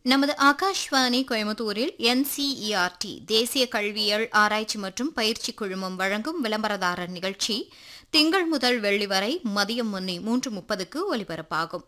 நமது ஆகாஷ்வாணி கோயம்புத்தூரில் என்சிஇஆர்டி தேசிய கல்வியியல் ஆராய்ச்சி மற்றும் பயிற்சி குழுமம் வழங்கும் விளம்பரதாரர் நிகழ்ச்சி திங்கள் முதல் வெள்ளி வரை மதியம் முன்னே மூன்று முப்பதுக்கு ஒலிபரப்பாகும்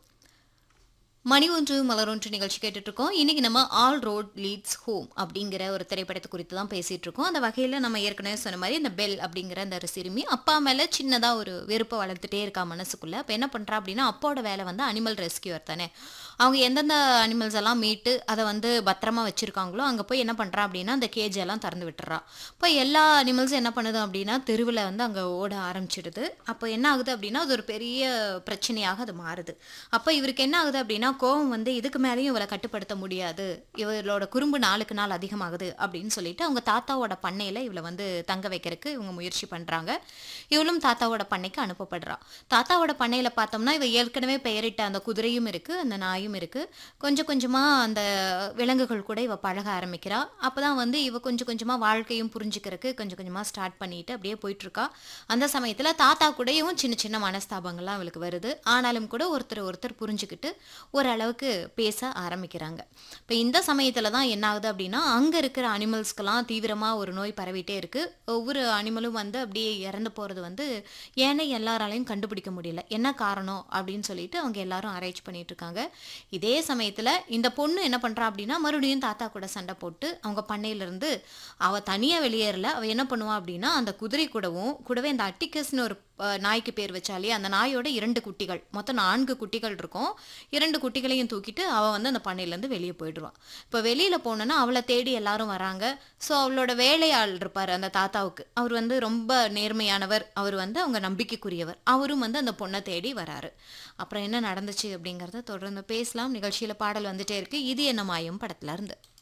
மணி ஒன்று மலரொன்று நிகழ்ச்சி கேட்டுட்டு இருக்கோம் இன்னைக்கு நம்ம ஆல் ரோட் லீட்ஸ் ஹோம் அப்படிங்கிற ஒரு திரைப்படத்தை குறித்து தான் பேசிட்டு இருக்கோம் அந்த வகையில் நம்ம ஏற்கனவே சொன்ன மாதிரி இந்த பெல் அப்படிங்கிற அந்த ஒரு சிறுமி அப்பா மேலே சின்னதாக ஒரு வெறுப்பை வளர்த்துட்டே இருக்கா மனசுக்குள்ள அப்போ என்ன பண்ணுறா அப்படின்னா அப்பாவோட வேலை வந்து அனிமல் ரெஸ்கியூர் தானே அவங்க எந்தெந்த அனிமல்ஸ் எல்லாம் மீட்டு அதை வந்து பத்திரமா வச்சிருக்காங்களோ அங்கே போய் என்ன பண்ணுறா அப்படின்னா அந்த கேஜ் எல்லாம் திறந்து விட்டுறா இப்போ எல்லா அனிமல்ஸும் என்ன பண்ணுது அப்படின்னா தெருவில் வந்து அங்கே ஓட ஆரம்பிச்சிடுது அப்போ என்ன ஆகுது அப்படின்னா அது ஒரு பெரிய பிரச்சனையாக அது மாறுது அப்போ இவருக்கு என்ன ஆகுது அப்படின்னா கோவம் வந்து இதுக்கு மேலேயும் இவளை கட்டுப்படுத்த முடியாது இவளோட குறும்பு நாளுக்கு நாள் அதிகமாகுது அப்படின்னு சொல்லிட்டு அவங்க தாத்தாவோட பண்ணையில் இவளை வந்து தங்க வைக்கிறதுக்கு இவங்க முயற்சி பண்ணுறாங்க இவளும் தாத்தாவோட பண்ணைக்கு அனுப்பப்படுறா தாத்தாவோட பண்ணையில் பார்த்தோம்னா இவ ஏற்கனவே பெயரிட்ட அந்த குதிரையும் இருக்குது அந்த நாயும் இருக்குது கொஞ்சம் கொஞ்சமாக அந்த விலங்குகள் கூட இவ பழக ஆரம்பிக்கிறா அப்போ தான் வந்து இவ கொஞ்சம் கொஞ்சமாக வாழ்க்கையும் புரிஞ்சுக்கிறதுக்கு கொஞ்சம் கொஞ்சமாக ஸ்டார்ட் பண்ணிட்டு அப்படியே போயிட்டுருக்கா அந்த சமயத்தில் தாத்தா கூடயும் சின்ன சின்ன மனஸ்தாபங்கள்லாம் அவளுக்கு வருது ஆனாலும் கூட ஒருத்தர் ஒருத்தர் புரிஞ்சுக்கிட்டு ஓரளவுக்கு பேச ஆரம்பிக்கிறாங்க இப்போ இந்த சமயத்தில் தான் என்ன ஆகுது அப்படின்னா அங்கே இருக்கிற அனிமல்ஸ்க்கெல்லாம் தீவிரமாக ஒரு நோய் பரவிட்டே இருக்குது ஒவ்வொரு அனிமலும் வந்து அப்படியே இறந்து போகிறது வந்து ஏன்னா எல்லாராலையும் கண்டுபிடிக்க முடியல என்ன காரணம் அப்படின்னு சொல்லிட்டு அவங்க எல்லாரும் ஆராய்ச்சி பண்ணிட்டு இருக்காங்க இதே சமயத்தில் இந்த பொண்ணு என்ன பண்ணுறா அப்படின்னா மறுபடியும் தாத்தா கூட சண்டை போட்டு அவங்க பண்ணையிலேருந்து அவள் தனியாக வெளியேறல அவள் என்ன பண்ணுவா அப்படின்னா அந்த குதிரை கூடவும் கூடவே இந்த அட்டிக்கஸ்னு ஒரு அஹ், நாய்க்கு பேர் வச்சாலே அந்த நாயோட இரண்டு குட்டிகள் மொத்தம் நான்கு குட்டிகள் இருக்கும் இரண்டு குட்டிகளையும் தூக்கிட்டு அவள் வந்து அந்த பண்ணையிலேருந்து வெளியே போயிடுவான் இப்போ வெளியில் போனோன்னா அவளை தேடி எல்லாரும் வராங்க ஸோ அவளோட வேலையாள் இருப்பார் அந்த தாத்தாவுக்கு அவர் வந்து ரொம்ப நேர்மையானவர் அவர் வந்து அவங்க நம்பிக்கைக்குரியவர் அவரும் வந்து அந்த பொண்ணை தேடி வராரு அப்புறம் என்ன நடந்துச்சு அப்படிங்கிறத தொடர்ந்து பேசலாம் நிகழ்ச்சியில் பாடல் வந்துட்டே இருக்கு இது என்ன மாயம் படத்துல இருந்து